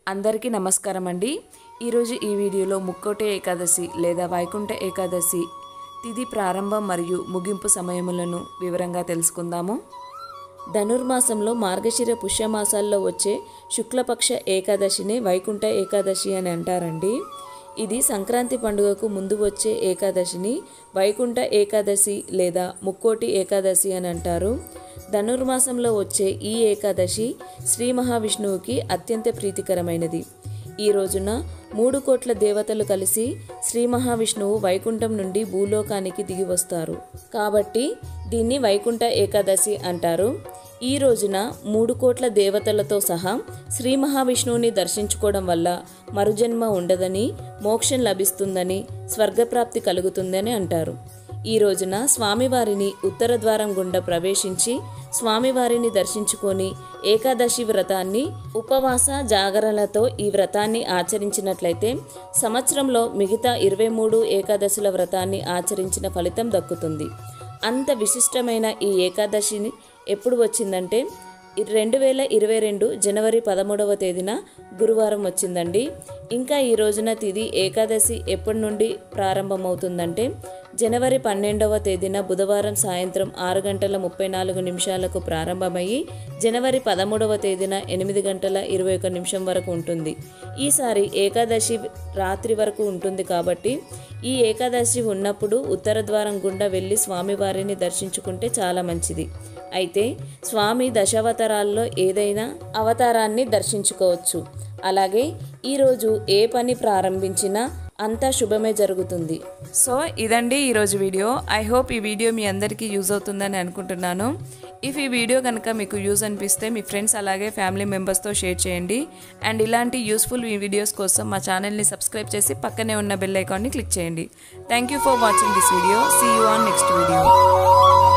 అందరికీ నమస్కారం అండి ఈరోజు ఈ వీడియోలో ముక్కోటి ఏకాదశి లేదా వైకుంఠ ఏకాదశి తిథి ప్రారంభం మరియు ముగింపు సమయములను వివరంగా తెలుసుకుందాము ధనుర్మాసంలో మార్గశిర పుష్యమాసాల్లో వచ్చే శుక్లపక్ష ఏకాదశిని వైకుంఠ ఏకాదశి అని అంటారండి ఇది సంక్రాంతి పండుగకు ముందు వచ్చే ఏకాదశిని వైకుంఠ ఏకాదశి లేదా ముక్కోటి ఏకాదశి అని అంటారు ధనుర్మాసంలో వచ్చే ఈ ఏకాదశి శ్రీ మహావిష్ణువుకి అత్యంత ప్రీతికరమైనది ఈ రోజున మూడు కోట్ల దేవతలు కలిసి శ్రీ మహావిష్ణువు వైకుంఠం నుండి భూలోకానికి దిగి వస్తారు కాబట్టి దీన్ని వైకుంఠ ఏకాదశి అంటారు ఈ రోజున మూడు కోట్ల దేవతలతో సహా శ్రీ మహావిష్ణువుని దర్శించుకోవడం వల్ల మరుజన్మ ఉండదని మోక్షం లభిస్తుందని స్వర్గప్రాప్తి కలుగుతుందని అంటారు ఈ రోజున స్వామివారిని ఉత్తర ద్వారం గుండా ప్రవేశించి స్వామివారిని దర్శించుకొని ఏకాదశి వ్రతాన్ని ఉపవాస జాగరణలతో ఈ వ్రతాన్ని ఆచరించినట్లయితే సంవత్సరంలో మిగతా ఇరవై మూడు ఏకాదశుల వ్రతాన్ని ఆచరించిన ఫలితం దక్కుతుంది అంత విశిష్టమైన ఈ ఏకాదశిని ఎప్పుడు వచ్చిందంటే రెండు వేల ఇరవై రెండు జనవరి పదమూడవ తేదీన గురువారం వచ్చిందండి ఇంకా ఈ రోజున తిది ఏకాదశి ఎప్పటి నుండి ప్రారంభమవుతుందంటే జనవరి పన్నెండవ తేదీన బుధవారం సాయంత్రం ఆరు గంటల ముప్పై నాలుగు నిమిషాలకు ప్రారంభమయ్యి జనవరి పదమూడవ తేదీన ఎనిమిది గంటల ఇరవై ఒక నిమిషం వరకు ఉంటుంది ఈసారి ఏకాదశి రాత్రి వరకు ఉంటుంది కాబట్టి ఈ ఏకాదశి ఉన్నప్పుడు ఉత్తర ద్వారం గుండా వెళ్ళి స్వామివారిని దర్శించుకుంటే చాలా మంచిది అయితే స్వామి దశావతారాల్లో ఏదైనా అవతారాన్ని దర్శించుకోవచ్చు అలాగే ఈరోజు ఏ పని ప్రారంభించినా అంతా శుభమే జరుగుతుంది సో ఇదండి ఈరోజు వీడియో ఐ హోప్ ఈ వీడియో మీ అందరికీ యూజ్ అవుతుందని అనుకుంటున్నాను ఇఫ్ ఈ వీడియో కనుక మీకు యూజ్ అనిపిస్తే మీ ఫ్రెండ్స్ అలాగే ఫ్యామిలీ మెంబర్స్తో షేర్ చేయండి అండ్ ఇలాంటి యూస్ఫుల్ వీడియోస్ కోసం మా ఛానల్ని సబ్స్క్రైబ్ చేసి పక్కనే ఉన్న బెల్ ఐకాన్ని క్లిక్ చేయండి thank you for watching this video see you on next video